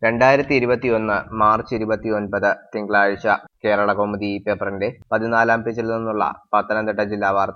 രണ്ടായിരത്തി ഇരുപത്തിയൊന്ന് മാർച്ച് ഇരുപത്തിയൊൻപത് തിങ്കളാഴ്ച കേരളകൗമുദി പേപ്പറിന്റെ പതിനാലാം പേജിൽ നിന്നുള്ള പത്തനംതിട്ട ജില്ലാ വാർത്ത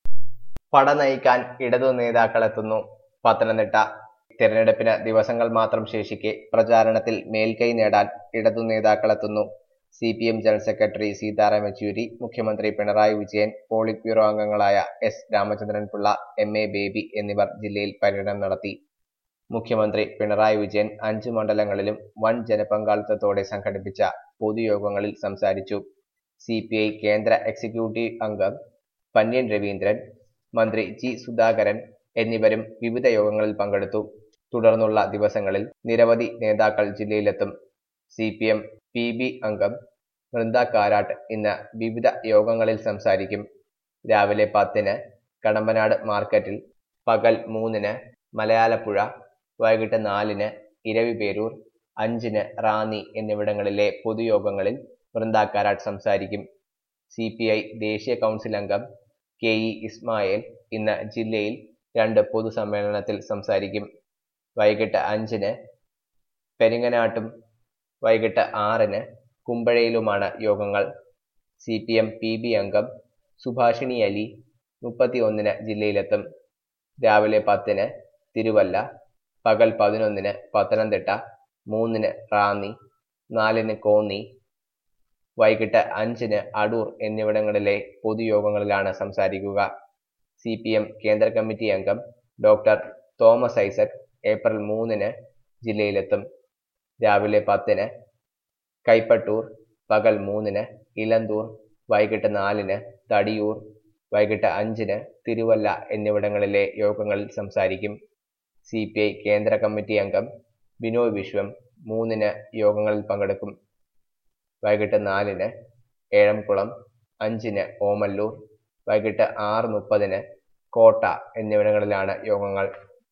പട നയിക്കാൻ ഇടതു നേതാക്കളെത്തുന്നു പത്തനംതിട്ട തിരഞ്ഞെടുപ്പിന് ദിവസങ്ങൾ മാത്രം ശേഷിക്കെ പ്രചാരണത്തിൽ മേൽക്കൈ നേടാൻ ഇടതു നേതാക്കളെത്തുന്നു C P M general secretary Sitaram Yechury മുഖ്യമന്ത്രി പിണറായി വിജയൻ പോളിറ്റ് ബ്യൂറോ അംഗങ്ങളായ S Ramachandran Pillai M A Baby എന്നിവർ ജില്ലയിൽ പര്യടനം നടത്തി മുഖ്യമന്ത്രി പിണറായി വിജയൻ അഞ്ച് മണ്ഡലങ്ങളിലും വൻ ജനപങ്കാളിത്തത്തോടെ സംഘടിപ്പിച്ച പൊതുയോഗങ്ങളിൽ സംസാരിച്ചു സി പി ഐ കേന്ദ്ര എക്സിക്യൂട്ടീവ് അംഗം പന്യൻ രവീന്ദ്രൻ മന്ത്രി ജി സുധാകരൻ എന്നിവരും വിവിധ യോഗങ്ങളിൽ പങ്കെടുത്തു തുടർന്നുള്ള ദിവസങ്ങളിൽ നിരവധി നേതാക്കൾ ജില്ലയിലെത്തും C P M P B അംഗം വൃന്ദ കാരാട്ട് ഇന്ന് വിവിധ യോഗങ്ങളിൽ സംസാരിക്കും രാവിലെ പത്തിന് കടമ്പനാട് മാർക്കറ്റിൽ പകൽ മൂന്നിന് മലയാലപ്പുഴ വൈകിട്ട് നാലിന് ഇരവിപേരൂർ അഞ്ചിന് റാന്നി എന്നിവിടങ്ങളിലെ പൊതുയോഗങ്ങളിൽ വൃന്ദ കാരാട്ട് സംസാരിക്കും സി പി ഐ ദേശീയ കൗൺസിൽ അംഗം കെ ഇ ഇസ്മായേൽ ഇന്ന് ജില്ലയിൽ രണ്ട് പൊതുസമ്മേളനത്തിൽ സംസാരിക്കും വൈകിട്ട് അഞ്ചിന് പെരിങ്ങനാട്ടും വൈകിട്ട് ആറിന് കുമ്പഴയിലുമാണ് യോഗങ്ങൾ C P M P B അംഗം സുഭാഷിണി അലി മുപ്പത്തി ഒന്നിന് ജില്ലയിലെത്തും രാവിലെ പത്തിന് തിരുവല്ല പകൽ പതിനൊന്നിന് പത്തനംതിട്ട മൂന്നിന് റാന്നി നാലിന് കോന്നി വൈകിട്ട് അഞ്ചിന് അടൂർ എന്നിവിടങ്ങളിലെ പൊതുയോഗങ്ങളിലാണ് സംസാരിക്കുക സി പി എം കേന്ദ്ര കമ്മിറ്റി അംഗം ഡോക്ടർ തോമസ് ഐസക് ഏപ്രിൽ മൂന്നിന് ജില്ലയിലെത്തും രാവിലെ പത്തിന് കൈപ്പട്ടൂർ പകൽ മൂന്നിന് ഇലന്തൂർ വൈകിട്ട് നാലിന് തടിയൂർ വൈകിട്ട് അഞ്ചിന് തിരുവല്ല എന്നിവിടങ്ങളിലെ യോഗങ്ങളിൽ സംസാരിക്കും സി പി ഐ കേന്ദ്ര കമ്മിറ്റി അംഗം ബിനോയ് വിശ്വം മൂന്നിന് യോഗങ്ങളിൽ പങ്കെടുക്കും വൈകിട്ട് നാലിന് ഏഴംകുളം അഞ്ചിന് ഓമല്ലൂർ വൈകിട്ട് ആറ് മുപ്പതിന് കോട്ട എന്നിവിടങ്ങളിലാണ് യോഗങ്ങൾ